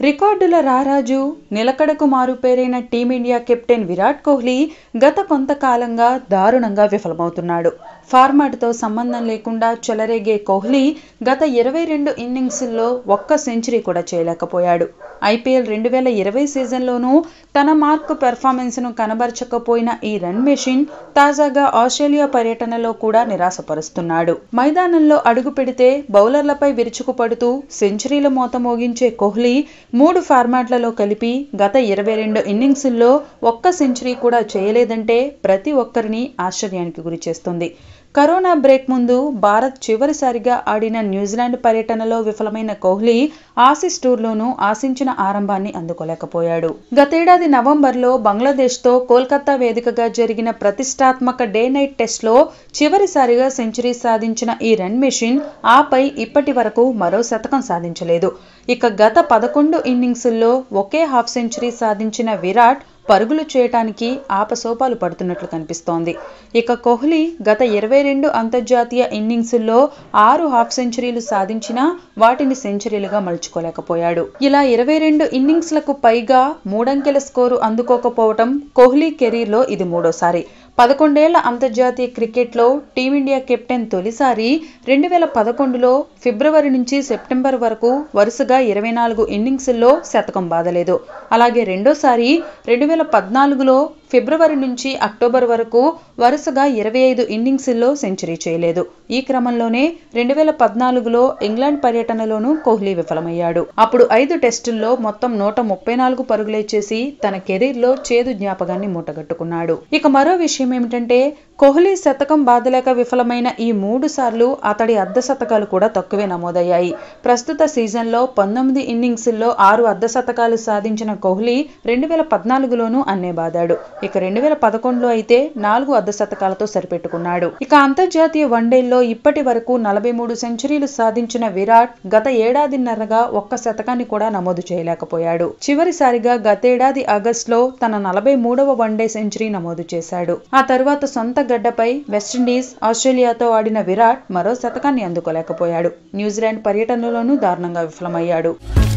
రికార్డుల రారాజు నిలకడకు మారుపేరైన టీమిండియా కెప్టెన్ విరాట్ కోహ్లీ గత కొంతకాలంగా దారుణంగా విఫలమవుతున్నాడు ఫార్మాట్తో సంబంధం లేకుండా చెలరేగే కోహ్లీ గత ఇరవై రెండు ఇన్నింగ్స్ల్లో ఒక్క సెంచరీ కూడా చేయలేకపోయాడు ఐపీఎల్ రెండు వేల ఇరవై సీజన్లోనూ తన మార్క్ పెర్ఫార్మెన్స్ను కనబరచకపోయిన ఈ రన్ మెషిన్ తాజాగా ఆస్ట్రేలియా పర్యటనలో కూడా నిరాశపరుస్తున్నాడు మైదానంలో అడుగు పెడితే బౌలర్లపై విరుచుకుపడుతూ సెంచరీల మోత మోగించే కోహ్లీ మూడు ఫార్మాట్లలో కలిపి గత ఇరవై రెండు ఇన్నింగ్స్ల్లో ఒక్క సెంచరీ కూడా చేయలేదంటే ప్రతి ఒక్కరిని ఆశ్చర్యానికి గురిచేస్తుంది కరోనా బ్రేక్ ముందు భారత్ చివరిసారిగా ఆడిన న్యూజిలాండ్ పర్యటనలో విఫలమైన కోహ్లీ ఆసిస్ టూర్లోనూ ఆశించిన ఆరంభాన్ని అందుకోలేకపోయాడు గతేడాది నవంబర్లో బంగ్లాదేశ్తో కోల్కతా వేదికగా జరిగిన ప్రతిష్టాత్మక డే నైట్ టెస్ట్లో చివరిసారిగా సెంచరీ సాధించిన ఈ రన్ మెషిన్ ఆపై ఇప్పటి వరకు మరో శతకం సాధించలేదు ఇక గత పదకొండు ఇన్నింగ్సుల్లో ఒకే హాఫ్ సెంచరీ సాధించిన విరాట్ పరుగులు చేయటానికి ఆపసోపాలు పడుతున్నట్లు కనిపిస్తోంది ఇక కోహ్లీ గత ఇరవై రెండు అంతర్జాతీయ ఇన్నింగ్సుల్లో ఆరు హాఫ్ సెంచరీలు సాధించినా వాటిని సెంచరీలుగా మలుచుకోలేకపోయాడు ఇలా ఇరవై రెండు ఇన్నింగ్స్లకు పైగా మూడంకెల స్కోరు అందుకోకపోవటం కోహ్లీ కెరీర్లో ఇది మూడోసారి పదకొండేళ్ల అంతర్జాతీయ క్రికెట్లో టీమిండియా కెప్టెన్ తొలిసారి రెండు వేల పదకొండులో ఫిబ్రవరి నుంచి సెప్టెంబర్ వరకు వరుసగా ఇరవై నాలుగు ఇన్నింగ్స్ల్లో శతకం బాదలేదు అలాగే రెండోసారి రెండు వేల పద్నాలుగులో ఫిబ్రవరి నుంచి అక్టోబర్ వరకు వరుసగా ఇరవై ఐదు ఇన్నింగ్స్ల్లో సెంచరీ చేయలేదు ఈ క్రమంలోనే రెండు వేల పద్నాలుగులో ఇంగ్లాండ్ పర్యటనలోనూ కోహ్లీ విఫలమయ్యాడు అప్పుడు ఐదు టెస్టుల్లో మొత్తం నూట ముప్పై నాలుగు పరుగులే చేసి తన కెరీర్లో చేదు జ్ఞాపకాన్ని మూటగట్టుకున్నాడు ఇక మరో విషయం ఏమిటంటే కోహ్లీ శతకం బాధలేక విఫలమైన ఈ మూడు సార్లు అతడి అర్ధ శతకాలు కూడా తక్కువే నమోదయ్యాయి ప్రస్తుత సీజన్లో పంతొమ్మిది ఇన్నింగ్స్ల్లో ఆరు అర్ధ శతకాలు సాధించిన కోహ్లీ రెండు వేల పద్నాలుగులోనూ అన్నే బాదాడు ఇక రెండు వేల పదకొండులో అయితే నాలుగు అర్ధ శతకాలతో సరిపెట్టుకున్నాడు ఇక అంతర్జాతీయ వన్డేల్లో ఇప్పటి వరకు నలభై మూడు సెంచరీలు సాధించిన విరాట్ గత ఏడాదిన్నరగా ఒక్క శతకాన్ని కూడా నమోదు చేయలేకపోయాడు చివరిసారిగా గతేడాది ఆగస్టులో తన నలభై మూడవ వన్డే సెంచరీ నమోదు చేశాడు ఆ తర్వాత సొంత గడ్డపై వెస్టిండీస్ ఆస్ట్రేలియాతో ఆడిన విరాట్ మరో శతకాన్ని అందుకోలేకపోయాడు న్యూజిలాండ్ పర్యటనలోనూ దారుణంగా విఫలమయ్యాడు